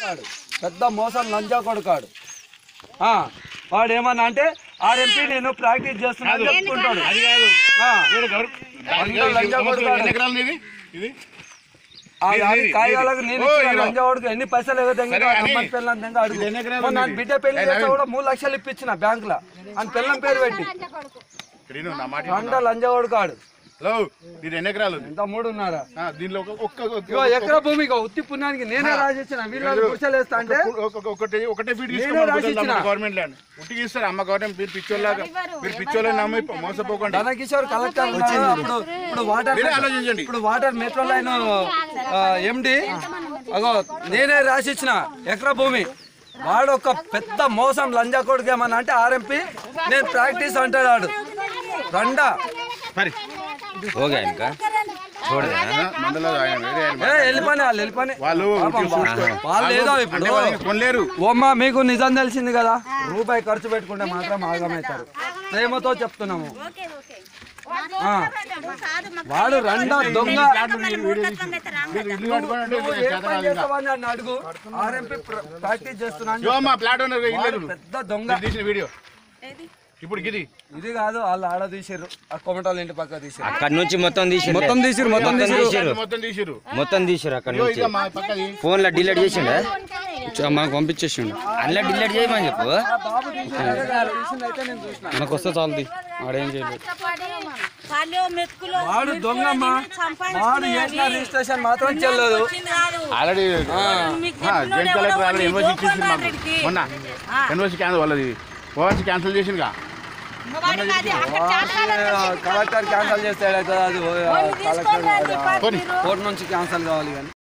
చేస్తున్నాడు పెద్ద మోసం లంజా కొడుకాడు ఆ, వాడు ఏమన్నా అంటే ఆర్ఎంపీ నేను ప్రాక్టీస్ చేస్తున్నా అని చెప్పుకుంటాడు అది కాదు ఆ, వీడు గౌర- అంతా లంజా కొడుకాడు. ఎన్ని ఎకరాలు ఇది ఇది ఆ ఇది, దాని ఇది, కాయగాలకు నేను ఓ, ఇచ్చిన ఇదిగో. లంజా కొడుకు ఎన్ని పైసలు ఎగదంగా సరే, అని. అమ్మని పిల్లని దెంగ అడుగు ఇది ఎన్ని ఎకరాలు మొన్న ఉంది? బిడ్డ పెళ్లి ఏ, చేస్తే నవీన్. కూడా మూడు లక్షలు ఇప్పించిన బ్యాంక్ లో అని పిల్లం పేరు పెట్టి శ్రీను నా మాట అంట లంజా కొడుకాడు హలో ఇది ఎన్ని ఎకరాలు ఉంది ఎంత మూడు ఉన్నారా ఆ, దీనిలో ఒక- ఒక్క ఒక్క- ఇగో ఎకరా భూమి ఇగో ఉత్తి పుణ్యానికి నేనే రాసిచ్చిన వీళ్ళు గుడిసెలేస్తా అంటే ఒక- ఒక- ఒకటి ఒకటే ఫీట్ నేనే రాసి ఇచ్చిన. గవర్నమెంట్ ల్యాండ్ ఉట్టికి ఇస్తారు అమ్మ గవర్నమెంట్ మీరు పిచ్చోళ్ళగా మీరు పిచ్చోళ్ళని నమ్మి మోసపోకండి ధనకిషోర్ కలెక్టర్ ఉన్నాడు. ఇప్పుడు ఇప్పుడు వాటర్ మీరే ఆలోచించండి. ఇప్పుడు వాటర్ మెట్రో లైన్ ఎండి అగో నేనే రాసిచ్చిన ఎకరా భూమి వాడు ఒక పెద్ద మోసం లంజా కొడుకు ఏమన్నా అంటే ఆర్ఎంపీ నేను ప్రాక్టీస్ అంటాడు వాడు రండా మరి हो गया इनका छोड़ देना మండలం ఆయన వేరే ఆయన. ఏ వెళ్ళిపోయి వాళ్ళు వెళ్ళిపోయి వాళ్ళు పాపం చూసుకో- వాళ్ళు ఏదో అంటే ఇప్పుడు వాళ్ళు ఇంకా కొనలేరు ఓమ్మా మీకు నిజం తెలిసింది కదా రూపాయి ఖర్చు పెట్టుకుంటే మాత్రం ఆగమవుతారు ప్రేమతో చెప్తున్నాము ఆ. వాడు రండా దొంగ ఇల్లు కట్టుకోండి అంటే నువ్వు ఇది ఏ చేత పని కాదు ఇంకా. చేస్తావని నన్ను అడుగు ఆర్ఎంపీ ప్రాక్టీస్ చేస్తున్నాను ఇగో మా ప్లాట్ ఓనర్ ఇల్లు పెద్ద దొంగ మీరు తీసిన వీడియో ఇప్పుడు ఇది ఇది కాదు వాళ్ళు ఆడ తీసిర్రు ఆ కొమటాల ఇంటి పక్క తీసిర్రు అక్కడ నుంచి మొత్తం తీసి మొత్తం తీసిర్రు మొత్తం తీసిర్రు తీసిర్రు మొత్తం తీసిరు మొత్తం తీసిరు అక్కడ ఇగో నుంచి ఇక మా పక్కది ఫోన్ లో డిలీట్ చేసిండే మాకు పంపించేసిండు అందులో డిలీట్ చేయమని చెప్పు ఆ బాబు తీసిండు అదే కాదు, తీసింది అయితే నేను చూసిన మనకు వస్తే చాలు ఆడేం చేయలేదు వాడు దొంగమ్మా వాడు చేసిన రిజిస్ట్రేషన్ మాత్రం చెల్లదు already joint collector already NOC ఇచ్చేసింది మాకు మొన్న ఎన్ఓసి క్యాన్సిల్ వాళ్ళది ఓఎన్సీ క్యాన్సిల్ చేసిందిగా కలెక్టర్ క్యాన్సల్ చేస్తే ఏడవుతుంది అది కలెక్టర్ పోనీ. కోర్టు నుంచి క్యాన్సల్ కావాలి కానీ